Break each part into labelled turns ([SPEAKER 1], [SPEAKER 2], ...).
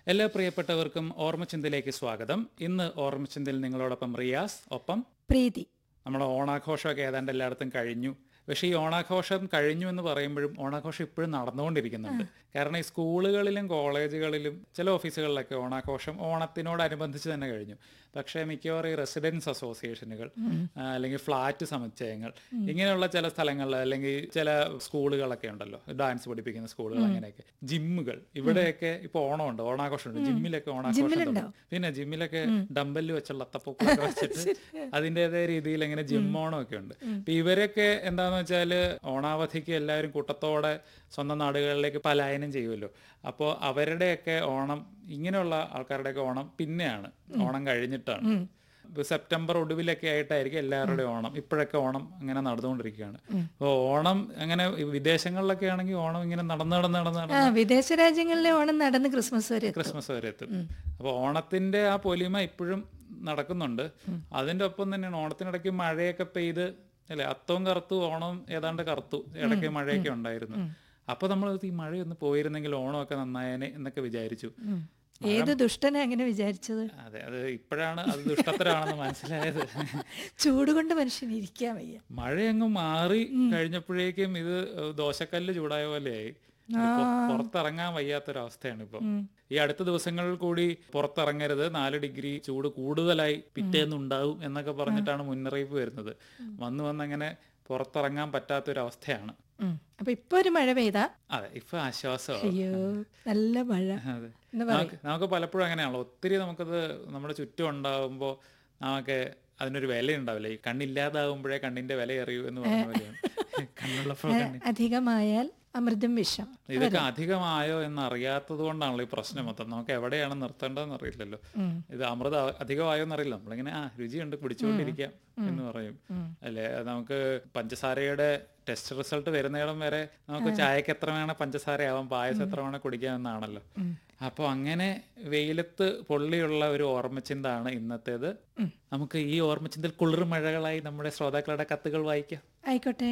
[SPEAKER 1] എല്ലാ പ്രിയപ്പെട്ടവർക്കും ഓർമ്മചിന്തയിലേക്ക് സ്വാഗതം ഇന്ന് ഓർമ്മചിന്തയിൽ നിങ്ങളോടൊപ്പം റിയാസ് ഒപ്പം
[SPEAKER 2] പ്രീതി
[SPEAKER 1] നമ്മുടെ ഓണാഘോഷമൊക്കെ ഏതാണ്ട് എല്ലായിടത്തും കഴിഞ്ഞു പക്ഷേ ഈ ഓണാഘോഷം കഴിഞ്ഞു എന്ന് പറയുമ്പോഴും ഓണാഘോഷം ഇപ്പോഴും നടന്നുകൊണ്ടിരിക്കുന്നുണ്ട് കാരണം ഈ സ്കൂളുകളിലും കോളേജുകളിലും ചില ഓഫീസുകളിലൊക്കെ ഓണാഘോഷം ഓണത്തിനോടനുബന്ധിച്ച് തന്നെ കഴിഞ്ഞു പക്ഷേ മിക്കവാറും ഈ റെസിഡൻസ് അസോസിയേഷനുകൾ ആ, അല്ലെങ്കിൽ ഫ്ലാറ്റ് സമുച്ചയങ്ങൾ ഇങ്ങനെയുള്ള ചില സ്ഥലങ്ങളിൽ അല്ലെങ്കിൽ ചില സ്കൂളുകളൊക്കെ ഉണ്ടല്ലോ ഡാൻസ് പഠിപ്പിക്കുന്ന സ്കൂളുകൾ അങ്ങനെയൊക്കെ ജിമ്മുകൾ ഇവിടെയൊക്കെ ഇപ്പൊ ഓണമുണ്ട് ഓണാഘോഷമുണ്ട് ജിമ്മിലൊക്കെ ഓണാഘോഷം തുടങ്ങി. പിന്നെ ജിമ്മിലൊക്കെ ഡമ്പല് വെച്ചുള്ള അത്തപ്പൂക്കളൊക്കെ വെച്ചിട്ട് അതിൻ്റെതായ രീതിയിൽ ഇങ്ങനെ ജിം ഓണം ഒക്കെ ഉണ്ട് അപ്പൊ ഇവരൊക്കെ എന്താന്ന് വെച്ചാല് ഓണാവധിക്ക് എല്ലാവരും കൂട്ടത്തോടെ സ്വന്തം നാടുകളിലേക്ക് പലായനം ചെയ്യുമല്ലോ അപ്പോൾ അവരുടെയൊക്കെ ഓണം ഇങ്ങനെയുള്ള ആൾക്കാരുടെയൊക്കെ ഓണം പിന്നെയാണ് ഓണം കഴിഞ്ഞിട്ടാണ് ഇപ്പൊ സെപ്റ്റംബർ ഒടുവിലൊക്കെ ആയിട്ടായിരിക്കും എല്ലാവരുടെയും ഓണം ഇപ്പോഴൊക്കെ ഓണം അങ്ങനെ നടന്നുകൊണ്ടിരിക്കുകയാണ് അപ്പോൾ ഓണം അങ്ങനെ വിദേശങ്ങളിലൊക്കെ ആണെങ്കിൽ ഓണം ഇങ്ങനെ നടന്ന് നടന്ന് നടന്ന് നടന്ന്
[SPEAKER 2] ആ വിദേശ രാജ്യങ്ങളിലെ ഓണം നടന്ന് ക്രിസ്മസ് വരെ എത്തും.
[SPEAKER 1] ക്രിസ്മസ് വരെ എത്തും അപ്പോൾ ഓണത്തിന്റെ ആ പൊലിമ ഇപ്പോഴും നടക്കുന്നുണ്ട് അതിന്റെ ഒപ്പം തന്നെയാണ് ഓണത്തിനിടയ്ക്ക് മഴയൊക്കെ പെയ്ത് അല്ലെ അത്തവും കറുത്തു ഓണം ഏതാണ്ട് കറുത്തു ഇടയ്ക്ക് മഴയൊക്കെ ഉണ്ടായിരുന്നു അപ്പൊ നമ്മൾ ഈ മഴയൊന്ന് പോയിരുന്നെങ്കിൽ ഓണമൊക്കെ നന്നായേനെ എന്നൊക്കെ വിചാരിച്ചു
[SPEAKER 2] ഉം. ഏത് ദുഷ്ടനാ അങ്ങനെ വിചാരിച്ചത്
[SPEAKER 1] അതെ അത് ഇപ്പോഴാണ് അത് ദുഷ്ടത്തരാണെന്ന് മനസ്സിലായത്
[SPEAKER 2] ചൂട് കൊണ്ട് മനുഷ്യന് ഇരിക്കാൻ വയ്യ
[SPEAKER 1] മഴയങ്ങ് മാറി കഴിഞ്ഞപ്പോഴേക്കും ഇത് ദോശക്കല്ല് ചൂടായ പോലെയായി ഇപ്പൊ പുറത്തിറങ്ങാൻ വയ്യാത്തൊരവസ്ഥയാണ് ഇപ്പൊ ഈ അടുത്ത ദിവസങ്ങളിൽ കൂടി പുറത്തിറങ്ങരുത് നാല് ഡിഗ്രി ചൂട് കൂടുതലായി പിറ്റേന്ന് ഉണ്ടാവും എന്നൊക്കെ പറഞ്ഞിട്ടാണ് മുന്നറിയിപ്പ് വരുന്നത് വന്ന് വന്ന് അങ്ങനെ പുറത്തിറങ്ങാൻ പറ്റാത്തൊരവസ്ഥയാണ്
[SPEAKER 2] ഉം. അപ്പൊ ഇപ്പൊ ഒരു മഴ പെയ്താ
[SPEAKER 1] അതെ ഇപ്പൊ ആശ്വാസമാണ്
[SPEAKER 2] അയ്യോ നല്ല മഴ
[SPEAKER 1] അതെ
[SPEAKER 2] എന്ന്
[SPEAKER 1] നമുക്ക് നമുക്ക് പലപ്പോഴും അങ്ങനെയാണല്ലോ ഒത്തിരി നമുക്കത് നമ്മുടെ ചുറ്റും ഉണ്ടാവുമ്പോൾ നമുക്ക് അതിനൊരു വില ഉണ്ടാവില്ല ഈ കണ്ണില്ലാതാവുമ്പോഴേ കണ്ണിന്റെ വില അറിയൂ എന്ന് പറഞ്ഞ പോലെയാണ് കണ്ണുള്ളപ്പോൾ കണ്ണി
[SPEAKER 2] അധികമായാൽ അമൃതം വിഷം
[SPEAKER 1] ഇതൊക്കെ അധികമായോ എന്ന് അറിയാത്തത് കൊണ്ടാണല്ലോ ഈ പ്രശ്നം മൊത്തം നമുക്ക് എവിടെയാണ് നിർത്തേണ്ടതെന്ന് അറിയില്ലല്ലോ ഇത് അമൃത അധികമായോ എന്നറിയില്ല നമ്മളിങ്ങനെ ആ രുചിയുണ്ട് പിടിച്ചുകൊണ്ടിരിക്കാം എന്ന് പറയും അല്ലെ നമുക്ക് പഞ്ചസാരയുടെ ടെസ്റ്റ് റിസൾട്ട് വരുന്നിടം വരെ നമുക്ക് ചായക്ക് എത്ര വേണേ പഞ്ചസാരയാവാം പായസം എത്ര വേണേ കുടിക്കാമെന്നാണല്ലോ അപ്പോൾ അങ്ങനെ വെയിലത്ത് പൊള്ളിയുള്ള ഒരു ഓർമ്മച്ചിന്താണ് ഇന്നത്തേത് നമുക്ക് ഈ ഓർമ്മച്ചിന്തൽ കുളിർ മഴകളായി നമ്മുടെ ശ്രോതാക്കളുടെ കത്തുകൾ വായിക്കാം
[SPEAKER 2] ആയിക്കോട്ടെ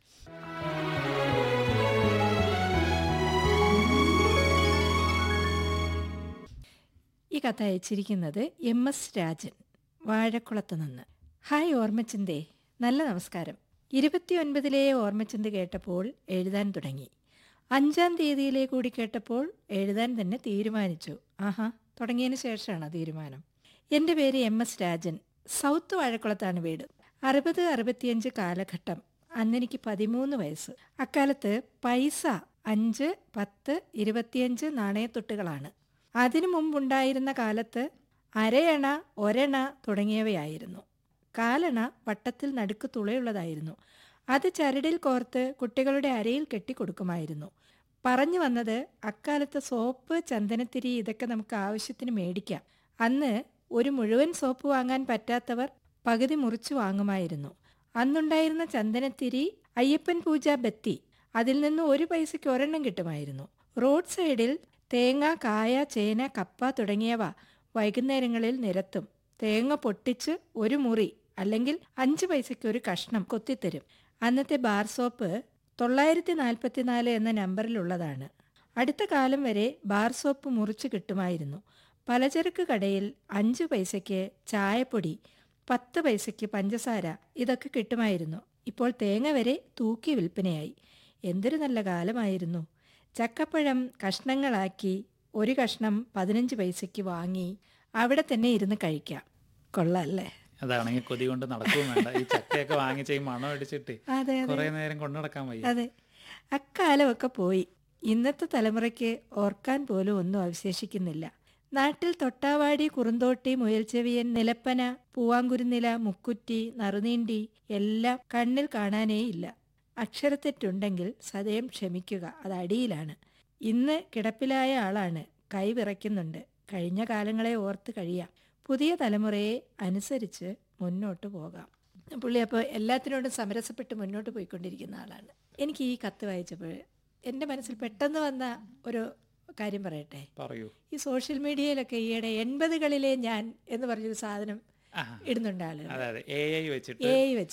[SPEAKER 2] ഈ കഥ അയച്ചിരിക്കുന്നത് എം എസ് രാജൻ വാഴക്കുളത്ത് നിന്ന് ഹായ് ഓർമ്മച്ചിന്തേ നല്ല നമസ്കാരം ഇരുപത്തിയൊൻപതിലെ ഓർമ്മച്ചിന്ത കേട്ടപ്പോൾ എഴുതാൻ തുടങ്ങി അഞ്ചാം തീയതിയിലെ കൂടി കേട്ടപ്പോൾ എഴുതാൻ തന്നെ തീരുമാനിച്ചു ആഹാ തുടങ്ങിയതിന് ശേഷമാണ് തീരുമാനം എൻ്റെ പേര് എം എസ് രാജൻ സൗത്ത് വാഴക്കുളത്താണ് വീട് അറുപത് അറുപത്തിയഞ്ച് കാലഘട്ടം അന്നെനിക്ക് പതിമൂന്ന് വയസ്സ് അക്കാലത്ത് പൈസ അഞ്ച് പത്ത് ഇരുപത്തിയഞ്ച് നാണയത്തൊട്ടുകളാണ് അതിനു മുമ്പുണ്ടായിരുന്ന കാലത്ത് അരയണ ഒരണ തുടങ്ങിയവയായിരുന്നു കാലണ വട്ടത്തിൽ നടുക്ക് തുളയുള്ളതായിരുന്നു അത് ചരടിൽ കോർത്ത് കുട്ടികളുടെ അരയിൽ കെട്ടിക്കൊടുക്കുമായിരുന്നു പറഞ്ഞു വന്നത് അക്കാലത്ത് സോപ്പ് ചന്ദനത്തിരി ഇതൊക്കെ നമുക്ക് ആവശ്യത്തിന് മേടിക്കാം അന്ന് ഒരു മുഴുവൻ സോപ്പ് വാങ്ങാൻ പറ്റാത്തവർ പകുതി മുറിച്ചു വാങ്ങുമായിരുന്നു അന്നുണ്ടായിരുന്ന ചന്ദനത്തിരി അയ്യപ്പൻ പൂജ ബത്തി അതിൽ നിന്ന് ഒരു പൈസയ്ക്ക് ഒരെണ്ണം കിട്ടുമായിരുന്നു റോഡ് സൈഡിൽ തേങ്ങ കായ ചേന കപ്പ തുടങ്ങിയവ വൈകുന്നേരങ്ങളിൽ നിരത്തും തേങ്ങ പൊട്ടിച്ച് ഒരു മുറി അല്ലെങ്കിൽ അഞ്ച് പൈസയ്ക്ക് ഒരു കഷ്ണം കൊത്തിത്തരും അന്നത്തെ ബാർ സോപ്പ് തൊള്ളായിരത്തി നാൽപ്പത്തിനാല് എന്ന നമ്പറിലുള്ളതാണ് അടുത്ത കാലം വരെ ബാർ സോപ്പ് മുറിച്ച് കിട്ടുമായിരുന്നു പലചരക്ക് കടയിൽ അഞ്ച് പൈസയ്ക്ക് ചായപ്പൊടി പത്ത് പൈസയ്ക്ക് പഞ്ചസാര ഇതൊക്കെ കിട്ടുമായിരുന്നു ഇപ്പോൾ തേങ്ങ വരെ തൂക്കി വിൽപ്പനയായി എന്തൊരു നല്ല കാലമായിരുന്നു ചക്കപ്പഴം കഷ്ണങ്ങളാക്കി ഒരു കഷ്ണം പതിനഞ്ച് പൈസയ്ക്ക് വാങ്ങി അവിടെ തന്നെ ഇരുന്ന് കഴിക്കാം കൊള്ളാല്ലേ
[SPEAKER 1] അതാണെങ്കിൽ കൊതി കൊണ്ട് നടക്കുകയും വേണ്ട ഈ ചക്കയൊക്കെ വാങ്ങിച്ച ഈ മണം അടിച്ചിട്ട്
[SPEAKER 2] അതെ
[SPEAKER 1] കുറെ നേരം കൊണ്ടു നടക്കാൻ വയ്യ
[SPEAKER 2] അതെ അക്കാലമൊക്കെ പോയി ഇന്നത്തെ തലമുറയ്ക്ക് ഓർക്കാൻ പോലും ഒന്നും അവശേഷിക്കുന്നില്ല നാട്ടിൽ തൊട്ടാവാടി കുറുന്തോട്ടി മുയൽച്ചെവിയൻ നിലപ്പന പൂവാങ്കുരുന്നില മുക്കുറ്റി നറുനീണ്ടി എല്ലാം കണ്ണിൽ കാണാനേയില്ല അക്ഷരത്തെറ്റുണ്ടെങ്കിൽ സദയം ക്ഷമിക്കുക അത് അടിയിലാണ് ഇന്ന് കിടപ്പിലായ ആളാണ് കൈ വിറയ്ക്കുന്നുണ്ട് കഴിഞ്ഞ കാലങ്ങളെ ഓർത്ത് കഴിയാം പുതിയ തലമുറയെ അനുസരിച്ച് മുന്നോട്ട് പോകാം പുള്ളി അപ്പോൾ എല്ലാത്തിനോടും സമരസപ്പെട്ട് മുന്നോട്ട് പോയിക്കൊണ്ടിരിക്കുന്ന ആളാണ് എനിക്ക് ഈ കത്ത് വായിച്ചപ്പോൾ എൻ്റെ മനസ്സിൽ പെട്ടെന്ന് വന്ന ഒരു കാര്യം പറയട്ടെ
[SPEAKER 1] പറയൂ
[SPEAKER 2] ഈ സോഷ്യൽ മീഡിയയിലൊക്കെ ഈയിടെ എൺപതുകളിലെ ഞാൻ എന്ന് പറഞ്ഞൊരു സാധനം
[SPEAKER 1] ആ
[SPEAKER 2] ഇടുന്നുണ്ട് ആളുകൾ
[SPEAKER 1] അതെ അതെ എ ഐ വെച്ചിട്ട്
[SPEAKER 2] എ ഐ വെച്ചിട്ട്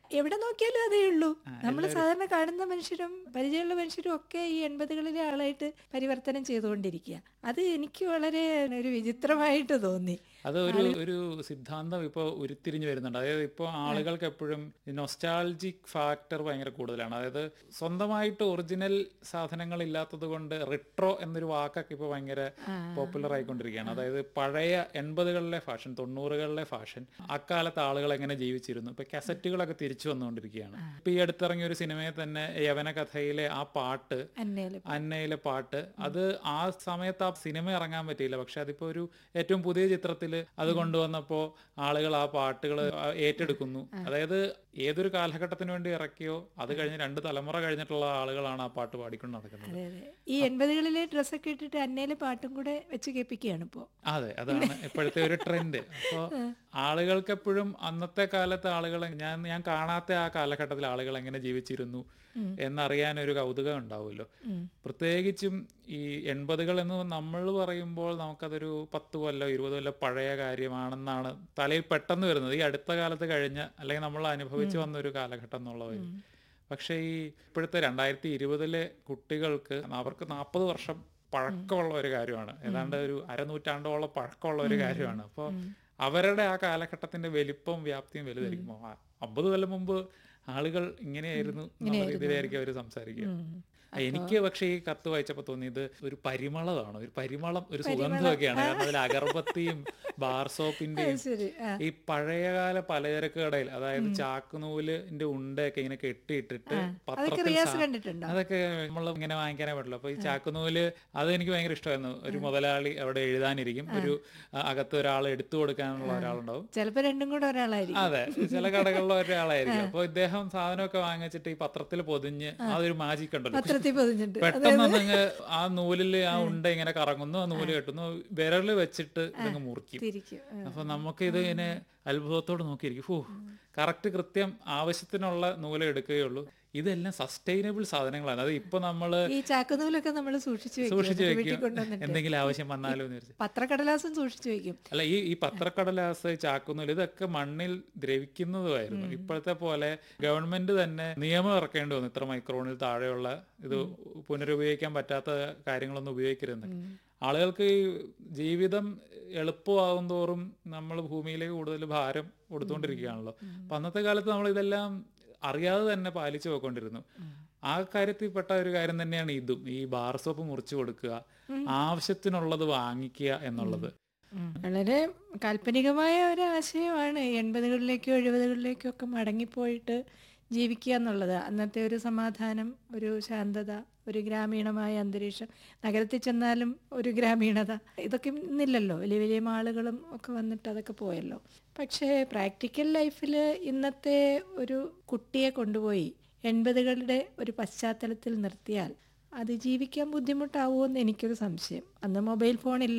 [SPEAKER 2] എവിടെ നോക്കിയാലും അതേ ഉള്ളൂ നമ്മൾ സാധാരണ കാണുന്ന മനുഷ്യരും പരിചയമുള്ള മനുഷ്യരും ഒക്കെ ഈ എൺപതുകളിലെ ആളായിട്ട് പരിവർത്തനം ചെയ്തുകൊണ്ടിരിക്കുക അത് എനിക്ക് വളരെ ഒരു വിചിത്രമായിട്ട് തോന്നി
[SPEAKER 1] അത് ഒരു ഒരു സിദ്ധാന്തം ഇപ്പോൾ ഉരുത്തിരിഞ്ഞു വരുന്നുണ്ട് അതായത് ഇപ്പോൾ ആളുകൾക്ക് എപ്പോഴും നൊസ്റ്റാൾജിക് ഫാക്ടർ ഭയങ്കര കൂടുതലാണ് അതായത് സ്വന്തമായിട്ട് ഒറിജിനൽ സാധനങ്ങൾ ഇല്ലാത്തത് കൊണ്ട് റിട്രോ എന്നൊരു വാക്കൊക്കെ ഇപ്പോൾ ഭയങ്കര പോപ്പുലർ ആയിക്കൊണ്ടിരിക്കുകയാണ് അതായത് പഴയ എൺപതുകളിലെ ഫാഷൻ തൊണ്ണൂറുകളിലെ ഫാഷൻ അക്കാലത്ത് ആളുകൾ എങ്ങനെ ജീവിച്ചിരുന്നു ഇപ്പൊ കസറ്റുകളൊക്കെ തിരിച്ചു വന്നുകൊണ്ടിരിക്കുകയാണ് ഇപ്പൊ ഈ അടുത്തിറങ്ങിയ ഒരു സിനിമയിൽ തന്നെ യവന കഥയിലെ ആ പാട്ട്
[SPEAKER 2] അന്നേലും
[SPEAKER 1] അന്നയിലെ പാട്ട് അത് ആ സമയത്ത് ആ സിനിമ ഇറങ്ങാൻ പറ്റിയില്ല പക്ഷെ അതിപ്പോ ഒരു ഏറ്റവും പുതിയ ചിത്രത്തിൽ അത് കൊണ്ടുവന്നപ്പോ ആളുകൾ ആ പാട്ടുകൾ ഏറ്റെടുക്കുന്നു അതായത് ഏതൊരു കാലഘട്ടത്തിന് വേണ്ടി ഇറക്കിയോ അത് കഴിഞ്ഞ് രണ്ട് തലമുറ കഴിഞ്ഞിട്ടുള്ള ആളുകളാണ് ആ പാട്ട് പാടിക്കൊണ്ട് നടക്കുന്നത്
[SPEAKER 2] അതെ അതെ ഈ എൺപതുകളിലെ ഡ്രസ്സൊക്കെ ഇട്ടിട്ട് അന്നയിലെ പാട്ടും കൂടെ വെച്ച് കേൾപ്പിക്കുകയാണ് ഇപ്പോൾ
[SPEAKER 1] അതെ അതാണ് ഇപ്പോഴത്തെ ഒരു ട്രെൻഡ് അപ്പോൾ ആളുകൾക്ക് എപ്പോഴും അന്നത്തെ കാലത്തെ ആളുകൾ ഞാൻ ഞാൻ കാണാത്ത ആ കാലഘട്ടത്തിൽ ആളുകൾ എങ്ങനെ ജീവിച്ചിരുന്നു എന്നറിയാൻ ഒരു കൗതുകം ഉണ്ടാവുമല്ലോ പ്രത്യേകിച്ചും ഈ എൺപതുകൾ എന്ന് നമ്മൾ പറയുമ്പോൾ നമുക്കതൊരു പത്ത് കൊല്ലം ഇരുപത് കൊല്ലം പഴയ കാര്യമാണെന്നാണ് തലയിൽ പെട്ടെന്ന് വരുന്നത് ഈ അടുത്ത കാലത്ത് കഴിഞ്ഞ അല്ലെങ്കിൽ നമ്മൾ അനുഭവിച്ചു വന്ന ഒരു കാലഘട്ടം എന്നുള്ളത് പക്ഷേ ഈ ഇപ്പോഴത്തെ രണ്ടായിരത്തി ഇരുപതിലെ കുട്ടികൾക്ക് അവർക്ക് നാൽപ്പത് വർഷം പഴക്കമുള്ള ഒരു കാര്യമാണ് ഏതാണ്ട് ഒരു അരനൂറ്റാണ്ടോളം പഴക്കമുള്ള ഒരു കാര്യമാണ് അപ്പോൾ അവരുടെ ആ കാലഘട്ടത്തിന്റെ വലിപ്പവും വ്യാപ്തിയും വലുതായിരിക്കും ആ, അമ്പത് കൊല്ലം മുമ്പ് ആളുകൾ ഇങ്ങനെയായിരുന്നു എന്നുള്ള രീതിയിലായിരിക്കും അവർ സംസാരിക്കുക ആ, എനിക്ക് പക്ഷേ ഈ കത്ത് വായിച്ചപ്പോൾ തോന്നിയത് ഒരു പരിമളമാണ് ഒരു പരിമളം ഒരു സുഗന്ധമൊക്കെയാണ് കാരണം അതിൽ അഗർബത്തിയും ബാർ സോപ്പിന്റെയും
[SPEAKER 2] ശരി ആ
[SPEAKER 1] ഈ പഴയകാല പലചരക്ക് കടയിൽ അതായത് ചാക്കുനൂലിന്റെ ഉണ്ടയൊക്കെ ഇങ്ങനെ കെട്ടിയിട്ടിട്ട്
[SPEAKER 2] അതൊക്കെ
[SPEAKER 1] പത്രത്തിൽ
[SPEAKER 2] റിയാസ്
[SPEAKER 1] സാ-
[SPEAKER 2] കണ്ടിട്ടുണ്ടോ
[SPEAKER 1] അതൊക്കെ നമ്മൾ ഇങ്ങനെ വാങ്ങിക്കാനേ പറ്റുള്ളൂ അപ്പൊ ഈ ചാക്കുനൂല് അത് എനിക്ക് ഭയങ്കര ഇഷ്ടമായിരുന്നു ഒരു മുതലാളി അവിടെ എഴുതാനിരിക്കും ഒരു ആ, അകത്ത് ഒരാൾ എടുത്തു കൊടുക്കാനുള്ള ഒരാളുണ്ടാവും
[SPEAKER 2] ചിലപ്പോ രണ്ടും കൂടെ ഒരാളായിരിക്കും
[SPEAKER 1] അതെ ചില കടകളിലെ ഒരാളായിരിക്കും അപ്പൊ ഇദ്ദേഹം സാധനമൊക്കെ വാങ്ങിച്ചിട്ട് ഈ പത്രത്തിൽ പൊതിഞ്ഞ് അതൊരു മാജിക് ഉണ്ടല്ലോ
[SPEAKER 2] പത്രത്തിൽ പൊതിഞ്ഞിട്ട്
[SPEAKER 1] പെട്ടെന്ന് അതങ്ങ് ആ നൂലിൽ ആ ഉണ്ട ഇങ്ങനെ കറങ്ങുന്നു ആ നൂല് കെട്ടുന്നു വിരല് വെച്ചിട്ട് ഇതങ്ങ് മുറിക്കും
[SPEAKER 2] തിരിക്കും ആ.
[SPEAKER 1] അപ്പൊ നമുക്ക് ഇത് ഇങ്ങനെ അത്ഭുതത്തോട് നോക്കിയിരിക്കും ഓ കറക്റ്റ് കൃത്യം ആവശ്യത്തിനുള്ള നൂല് എടുക്കുകയുള്ളൂ ഇതെല്ലാം സസ്റ്റൈനബിൾ സാധനങ്ങളാണ് അത് ഇപ്പൊ നമ്മള്
[SPEAKER 2] ഈ ചാക്കുനൂലൊക്കെ നമ്മൾ സൂക്ഷിച്ചു വെക്കും
[SPEAKER 1] സൂക്ഷിച്ചു
[SPEAKER 2] എന്നിട്ട് വീട്ടിൽ
[SPEAKER 1] വെക്കും
[SPEAKER 2] കൊണ്ടുവന്നിട്ട്
[SPEAKER 1] എന്തെങ്കിലും ആവശ്യം വന്നാലോ എന്ന് വിചാരിച്ചു
[SPEAKER 2] പത്രക്കടലാസും സൂക്ഷിച്ചു വെക്കും
[SPEAKER 1] അല്ല ഈ ഈ പത്രക്കടലാസ് ചാക്കുനൂല് ഇതൊക്കെ മണ്ണിൽ ദ്രവിക്കുന്നതുമായിരുന്നു ഇപ്പോഴത്തെ പോലെ ഗവൺമെന്റ് തന്നെ നിയമം ഇറക്കേണ്ടി വന്നു ഇത്ര മൈക്രോണിൽ താഴെയുള്ള ഇത് പുനരുപയോഗിക്കാൻ പറ്റാത്ത കാര്യങ്ങളൊന്നും ഉപയോഗിക്കരുതെന്ന് ആളുകൾക്ക് ഈ ജീവിതം എളുപ്പമാകും തോറും നമ്മൾ ഭൂമിയിലേക്ക് കൂടുതൽ ഭാരം കൊടുത്തുകൊണ്ടിരിക്കുകയാണല്ലോ അപ്പൊ അന്നത്തെ കാലത്ത് നമ്മൾ ഇതെല്ലാം അറിയാതെ തന്നെ പാലിച്ചു പോയിക്കൊണ്ടിരുന്നു ആ കാര്യത്തിൽ പെട്ട ഒരു കാര്യം തന്നെയാണ് ഇതും ഈ ബാർ സോപ്പ് മുറിച്ചു കൊടുക്കുക ആവശ്യത്തിനുള്ളത് വാങ്ങിക്കുക എന്നുള്ളത്
[SPEAKER 2] ഉം. വളരെ കാൽപ്പനികമായ ഒരു ആശയമാണ് എൺപതുകളിലേക്കോ എഴുപതുകളിലേക്കോ ഒക്കെ മടങ്ങിപ്പോയിട്ട് ജീവിക്കുക എന്നുള്ളത് അന്നത്തെ ഒരു സമാധാനം ഒരു ശാന്തത ഒരു ഗ്രാമീണമായ അന്തരീക്ഷം നഗരത്തിൽ ചെന്നാലും ഒരു ഗ്രാമീണത ഇതൊക്കെ ഇന്നില്ലല്ലോ വലിയ വലിയ മാളുകളും ഒക്കെ വന്നിട്ട് അതൊക്കെ പോയല്ലോ പക്ഷേ പ്രാക്ടിക്കൽ ലൈഫിൽ ഇന്നത്തെ ഒരു കുട്ടിയെ കൊണ്ടുപോയി എൺപതുകളുടെ ഒരു പശ്ചാത്തലത്തിൽ നിർത്തിയാൽ അത് ജീവിക്കാൻ ബുദ്ധിമുട്ടാവുമോ എന്ന് എനിക്കൊരു സംശയം അന്ന് മൊബൈൽ ഫോണില്ല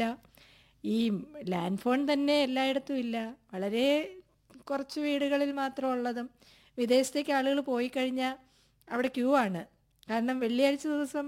[SPEAKER 2] ഈ ലാൻഡ് ഫോൺ തന്നെ എല്ലായിടത്തും ഇല്ല വളരെ കുറച്ച് വീടുകളിൽ മാത്രം ഉള്ളതും വിദേശത്തേക്ക് ആളുകൾ പോയി കഴിഞ്ഞാൽ അവിടെ ക്യൂ ആണ് കാരണം വെള്ളിയാഴ്ച ദിവസം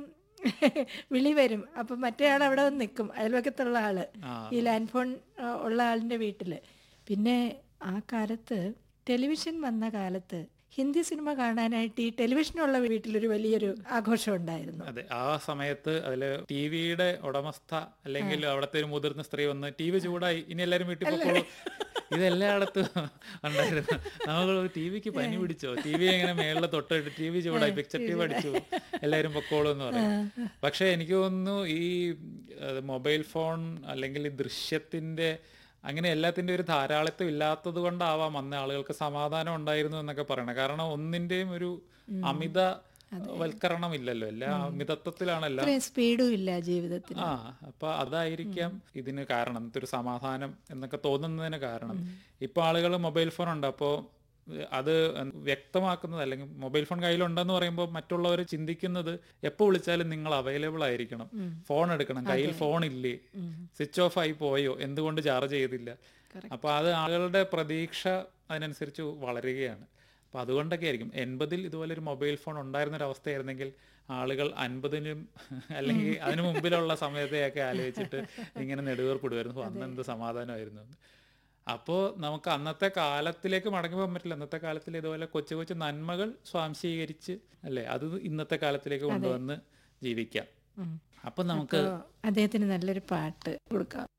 [SPEAKER 2] വിളി വരും അപ്പം മറ്റേ ആൾ അവിടെ വന്ന് നിൽക്കും അയൽവക്കത്തുള്ള ആള്
[SPEAKER 1] ആ.
[SPEAKER 2] ഈ ലാൻഡ് ഫോൺ ആ, ഉള്ള ആളിൻ്റെ വീട്ടിൽ പിന്നെ ആ കാലത്ത് ടെലിവിഷൻ വന്ന കാലത്ത് ഹിന്ദി സിനിമ കാണാനായിട്ട് ഈ ടെലിവിഷനുള്ള വീട്ടിലൊരു വലിയൊരു ആഘോഷം ഉണ്ടായിരുന്നു
[SPEAKER 1] അതെ ആ സമയത്ത് അതില് ടി വിയുടെ ഉടമസ്ഥ അല്ലെങ്കിൽ അവിടുത്തെ ഒരു മുതിർന്ന സ്ത്രീ വന്ന് ടി വി ചൂടായി ഇനി എല്ലാരും വീട്ടിൽ പൊക്കോളൂ ഇത് എല്ലായിടത്തും ഉണ്ടായിരുന്നു നമ്മൾ ടി വിക്ക് പനി പിടിച്ചോ ടി വി ഇങ്ങനെ മേളിൽ തൊട്ടിട്ട് ടി വി ചൂടായി പിക്ചർ ടി വി അടിച്ചു എല്ലാരും പൊക്കോളൂ എന്ന് പറയും പക്ഷെ എനിക്ക് തോന്നുന്നു ഈ അത് മൊബൈൽ ഫോൺ അല്ലെങ്കിൽ ഈ ദൃശ്യത്തിന്റെ അങ്ങനെ എല്ലാത്തിന്റെ ഒരു ധാരാളിത്തം ഇല്ലാത്തത് കൊണ്ടാവാം അന്ന് ആളുകൾക്ക് സമാധാനം ഉണ്ടായിരുന്നു എന്നൊക്കെ പറയണം കാരണം ഒന്നിന്റെയും ഒരു അമിത വൽക്കരണം ഇല്ലല്ലോ എല്ലാ മിതത്വത്തിലാണ് എല്ലാം
[SPEAKER 2] അത്രയും സ്പീഡും ഇല്ല ജീവിതത്തിന്
[SPEAKER 1] ആ അപ്പൊ അതായിരിക്കാം ഇതിന് കാരണം ഇന്നത്തെ ഒരു സമാധാനം എന്നൊക്കെ തോന്നുന്നതിന് കാരണം ഇപ്പൊ ആളുകൾ മൊബൈൽ ഫോൺ ഉണ്ട് അപ്പോ ഏഹ്, അത് വ്യക്തമാക്കുന്നത് അല്ലെങ്കിൽ മൊബൈൽ ഫോൺ കയ്യിലുണ്ടെന്ന് പറയുമ്പോൾ മറ്റുള്ളവർ ചിന്തിക്കുന്നത് എപ്പോൾ വിളിച്ചാലും നിങ്ങൾ അവൈലബിൾ ആയിരിക്കണം ഫോൺ എടുക്കണം കയ്യിൽ ഫോൺ ഇല്ലേ സ്വിച്ച് ഓഫ് ആയി പോയോ എന്തുകൊണ്ട് ചാർജ് ചെയ്തില്ല അപ്പൊ അത് ആളുകളുടെ പ്രതീക്ഷ അതിനനുസരിച്ച് വളരുകയാണ് അപ്പൊ അതുകൊണ്ടൊക്കെ ആയിരിക്കും എൺപതിൽ ഇതുപോലെ ഒരു മൊബൈൽ ഫോൺ ഉണ്ടായിരുന്ന ഒരു അവസ്ഥയായിരുന്നെങ്കിൽ ആളുകൾ അൻപതിനും അല്ലെങ്കിൽ അതിനു മുമ്പിലുള്ള സമയത്തെയൊക്കെ ആലോചിച്ചിട്ട് ഇങ്ങനെ നെടുവേർപ്പിടുമായിരുന്നു "ഓ, അന്ന് എന്ത് സമാധാനമായിരുന്നു എന്ന്." അപ്പോൾ നമുക്ക് അന്നത്തെ കാലത്തിലേക്ക് മടങ്ങി പോകാൻ പറ്റില്ല അന്നത്തെ കാലത്തിൽ ഇതുപോലെ കൊച്ചു കൊച്ചു നന്മകൾ സ്വാംശീകരിച്ച് അല്ലേ അത് ഇന്നത്തെ കാലത്തിലേക്ക് കൊണ്ടുവന്ന് ജീവിക്കാം
[SPEAKER 2] ഉം.
[SPEAKER 1] അപ്പൊ നമുക്ക്
[SPEAKER 2] അപ്പോ അദ്ദേഹത്തിന് നല്ലൊരു പാട്ട് കൊടുക്കാം